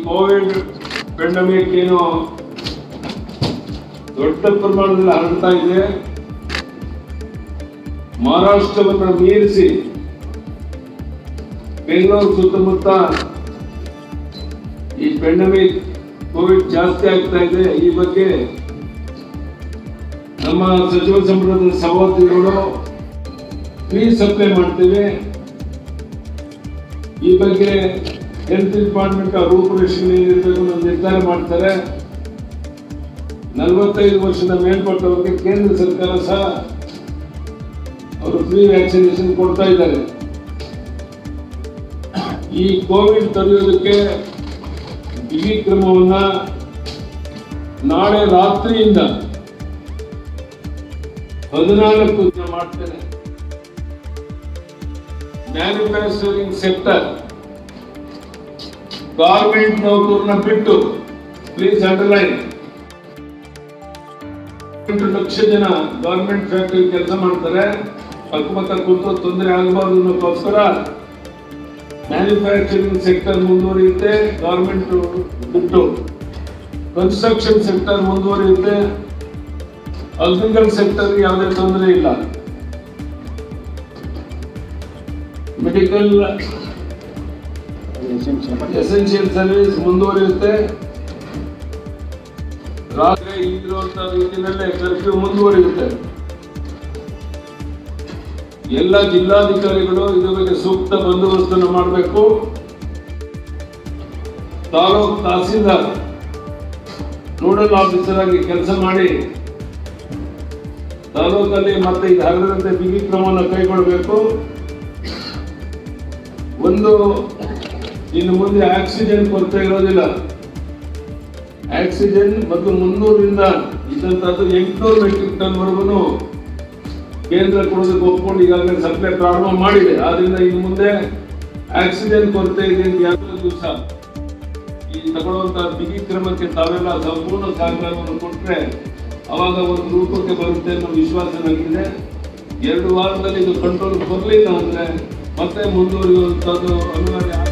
Covid pandemic ಏನು ದೊಡ್ಡ ಪ್ರಮಾಣದಲ್ಲಿ ಹರಡ್ತಾ ಇದೆ ಮಹಾರಾಷ್ಟ್ರವನ್ನು ಮೀರಿಸಿ ಬೆಂಗಳೂರು ಸುತ್ತಮುತ್ತ ಈ ಪೆಂಡಮಿಕ್ ಕೋವಿಡ್ ಜಾಸ್ತಿ ಆಗ್ತಾ ಇದೆ ಈ ಬಗ್ಗೆ ನಮ್ಮ ಸಚಿವ ಸಂಪುಟದ ಸಹೋದರಿಗಳು ಫ್ರೀ ಸಪ್ಲೈ ಮಾಡ್ತೇವೆ ಈ ಬಗ್ಗೆ ಹೆಲ್ತ್ ಡಿಪಾರ್ಟ್ಮೆಂಟ್ ರೂಪುರೇಷಣೆ ಏನಿರಬೇಕು ಅನ್ನೋ ನಿರ್ಧಾರ ಮಾಡ್ತಾರೆ ನಲವತ್ತೈದು ವರ್ಷದ ಮೇಲ್ಪಟ್ಟವರಿಗೆ ಕೇಂದ್ರ ಸರ್ಕಾರ ಸಹ ಅವರು ಫ್ರೀ ವ್ಯಾಕ್ಸಿನೇಷನ್ ಕೊಡ್ತಾ ಇದ್ದಾರೆ ಈ ಕೋವಿಡ್ ತಡೆಯೋದಕ್ಕೆ ಬಿಗಿ ಕ್ರಮವನ್ನ ನಾಳೆ ರಾತ್ರಿಯಿಂದ ಹದಿನಾಲ್ಕು ದಿನ ಮಾಡ್ತೇನೆ ಮ್ಯಾನುಫ್ಯಾಕ್ಚರಿಂಗ್ ಸೆಕ್ಟರ್ ಗಾರ್ಮೆಂಟ್ ನೌಕರನ್ನ ಬಿಟ್ಟು ಪ್ಲೀಸ್ ಅಂಡರ್ಲೈನ್ ಎಂಟು ಲಕ್ಷ ಜನ ಗೌರ್ಮೆಂಟ್ ಫ್ಯಾಕ್ಟರಿ ಕೆಲಸ ಮಾಡ್ತಾರೆ ಅಕ್ಕಪಕ್ಕ ಕೂತು ತೊಂದರೆ ಆಗಬಾರ್ದು ಅನ್ನೋಕ್ಕೋಸ್ಕರ ಮ್ಯಾನುಫ್ಯಾಕ್ಚರಿಂಗ್ ಸೆಕ್ಟರ್ ಮುಂದುವರಿಯುತ್ತೆ ಗೌರ್ಮೆಂಟ್ ಬಿಟ್ಟು ಕನ್ಸ್ಟ್ರಕ್ಷನ್ ಸೆಕ್ಟರ್ ಮುಂದುವರಿಯುತ್ತೆ ಅಗ್ರಿಕಲ್ ಸೆಕ್ಟರ್ ಯಾವುದೇ ತೊಂದರೆ ಇಲ್ಲ ಮೆಡಿಕಲ್ ಎಸೆನ್ಷಿಯಲ್ ಸರ್ವಿಸ್ ಮುಂದುವರಿಯುತ್ತೆ ರಾತ್ರಿ ಈಗಿರುವಂತಹ ರೀತಿಯಲ್ಲೇ ಕರ್ಫ್ಯೂ ಮುಂದುವರಿಯುತ್ತೆ ಎಲ್ಲ ಜಿಲ್ಲಾಧಿಕಾರಿಗಳು ಇದ್ರ ಬಗ್ಗೆ ಸೂಕ್ತ ಬಂದೋಬಸ್ತನ್ನು ಮಾಡಬೇಕು ತಾಲೂಕ್ ತಹಸೀಲ್ದಾರ್ ನೋಡಲ್ ಆಫೀಸರ್ ಆಗಿ ಕೆಲಸ ಮಾಡಿ ತಾಲೂಕಲ್ಲಿ ಮತ್ತೆ ಇದು ಹರಡದಂತೆ ಬಿಗಿ ಕ್ರಮವನ್ನು ಕೈಗೊಳ್ಳಬೇಕು ಒಂದು ಇನ್ನು ಮುಂದೆ ಆಕ್ಸಿಜನ್ ಕೊರತೆ ಇರೋದಿಲ್ಲ ಆಕ್ಸಿಜನ್ ಮತ್ತು ಮುನ್ನೂರಿಂದ ಇದ್ದಂತದ್ದು ಎಂಟುನೂರು ಮೆಟ್ರಿಕ್ ಟನ್ ವರೆಗೂ ಕೇಂದ್ರ ಕೊಡೋದಕ್ಕೆ ಒಪ್ಕೊಂಡು ಈಗಾಗಲೇ ಸಪ್ಲೈ ಪ್ರಾರಂಭ ಮಾಡಿದೆ ಆದ್ರಿಂದ ಇನ್ನು ಮುಂದೆ ಆಕ್ಸಿಜನ್ ಕೊರತೆ ಇದೆ ಅಂತ ಯಾವುದೋ ದಿವಸ ಈ ತಗೊಳ್ಳುವಂತಹ ಬಿಗಿ ಕ್ರಮಕ್ಕೆ ತಾವೆಲ್ಲ ಸಂಪೂರ್ಣ ಸಹಕಾರವನ್ನು ಕೊಟ್ಟರೆ ಅವಾಗ ಒಂದು ರೂಪಕ್ಕೆ ಬರುತ್ತೆ ಅನ್ನೋ ವಿಶ್ವಾಸ ನನಗಿದೆ ಎರಡು ವಾರದಲ್ಲಿ ಇದು ಕಂಟ್ರೋಲ್ ಬರಲಿಲ್ಲ ಅಂದ್ರೆ ಮತ್ತೆ ಮುಂದುವರಿಯುವಂಥದ್ದು ಅನಿವಾರ್ಯ